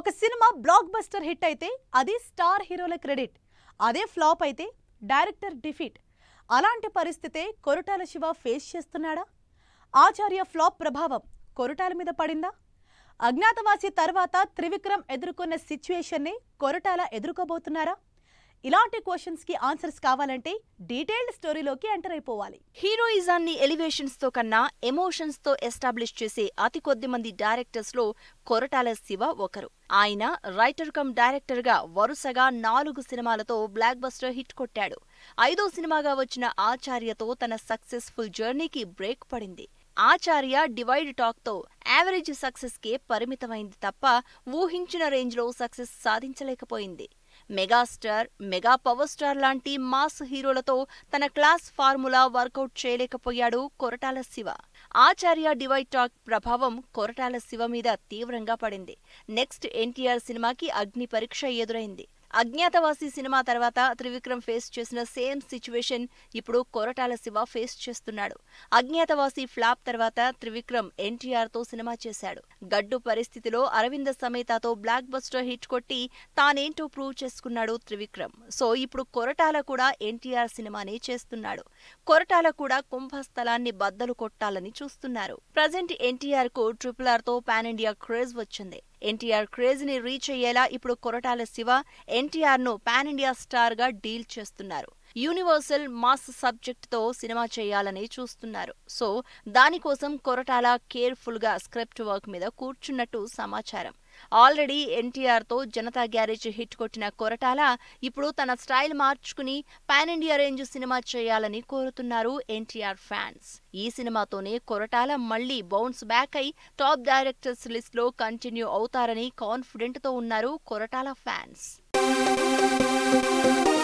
ఒక cinema black blockbuster hit అయితే అది స్టార్ హీరోల క్రెడిట్ అదే ఫ్లాప్ అయితే డైరెక్టర్ డిఫీట్ అలాంటి పరిస్థితే కొరటాల శివ ఫేస్ చేస్తున్నాడా ఆచార్య ఫ్లాప్ ప్రభావం కొరటాల మీద పడిందా అజ్ఞాతవాసి తర్వాత త్రివిక్రమ్ ఎదుర్కొన్న సిచ్యువేషన్ని కొరటాల ఎదుర్కోబోతున్నారా ఇలాంటి క్వశ్చన్స్ కి ఆన్సర్స్ కావాలంటే డీటెయిల్డ్ స్టోరీలోకి ఎంటర్ అయిపోవాలి హీరోయిజాన్ని ఎలివేషన్స్ తో కన్నా ఎమోషన్స్ తో ఎస్టాబ్లిష్ చేసే అతి కొద్ది మంది డైరెక్టర్స్ లో కొరటాల శివ ఒకరు ఆయన రైటర్ కమ్ డైరెక్టర్ గా వరుసగా నాలుగు సినిమాలతో బ్లాక్ బస్టర్ హిట్ కొట్టాడు ఐదో సినిమాగా వచ్చిన ఆచార్యతో తన సక్సెస్ఫుల్ జర్నీకి బ్రేక్ పడింది ఆచార్య డివైడ్ టాక్ తో యావరేజ్ సక్సెస్ కే పరిమితమైంది తప్ప ఊహించిన రేంజ్ లో సక్సెస్ సాధించలేకపోయింది మెగాస్టార్ మెగా పవర్ స్టార్ లాంటి మాస్ హీరోలతో తన క్లాస్ ఫార్ములా వర్కౌట్ చేయలేకపోయాడు కొరటాల శివ ఆచార్య డివైడ్ టాక్ ప్రభావం కొరటాల శివ మీద తీవ్రంగా పడింది నెక్స్ట్ ఎన్టీఆర్ సినిమాకి అగ్ని పరీక్ష ఎదురైంది అజ్ఞాతవాసి సినిమా తర్వాత త్రివిక్రమ్ ఫేస్ చేసిన సేమ్ సిచ్యువేషన్ ఇప్పుడు కొరటాల శివ ఫేస్ చేస్తున్నాడు అజ్ఞాతవాసి ఫ్లాప్ తర్వాత త్రివిక్రమ్ ఎన్టీఆర్ తో సినిమా చేశాడు గడ్డు పరిస్థితిలో అరవింద సమేతతో బ్లాక్ బస్టర్ హిట్ కొట్టి తానేంటో ప్రూవ్ చేసుకున్నాడు త్రివిక్రమ్ సో ఇప్పుడు కొరటాల కూడా ఎన్టీఆర్ సినిమానే చేస్తున్నాడు కొరటాల కూడా కుంభస్థలాన్ని బద్దలు కొట్టాలని చూస్తున్నారు ప్రజెంట్ ఎన్టీఆర్ కు ట్రిపుల్ ఆర్ తో పాన్ ఇండియా క్రేజ్ వచ్చింది ఎన్టీఆర్ క్రేజ్ ని రీచ్ అయ్యేలా ఇప్పుడు కొరటాల శివ ఎన్టీఆర్ ను పాన్ ఇండియా స్టార్ గా డీల్ చేస్తున్నారు యూనివర్సల్ మాస్ సబ్జెక్ట్ తో సినిమా చేయాలని చూస్తున్నారు సో దానికోసం కొరటాల కేర్ఫుల్ గా స్క్రిప్ట్ వర్క్ మీద కూర్చున్నట్టు సమాచారం ఆల్రెడీ ఎన్టీఆర్ తో జనతా గ్యారేజ్ హిట్ కొట్టిన కొరటాల ఇప్పుడు తన స్టైల్ మార్చుకుని పాన్ ఇండియా రేంజ్ సినిమా చేయాలని కోరుతున్నారు ఎన్టీఆర్ ఫ్యాన్స్ ఈ సినిమాతోనే కొరటాల మళ్లీ బౌన్స్ బ్యాక్ అయి టాప్ డైరెక్టర్స్ లిస్ట్ లో కంటిన్యూ అవుతారని కాన్ఫిడెంట్ తో ఉన్నారు కొరటాల ఫ్యాన్స్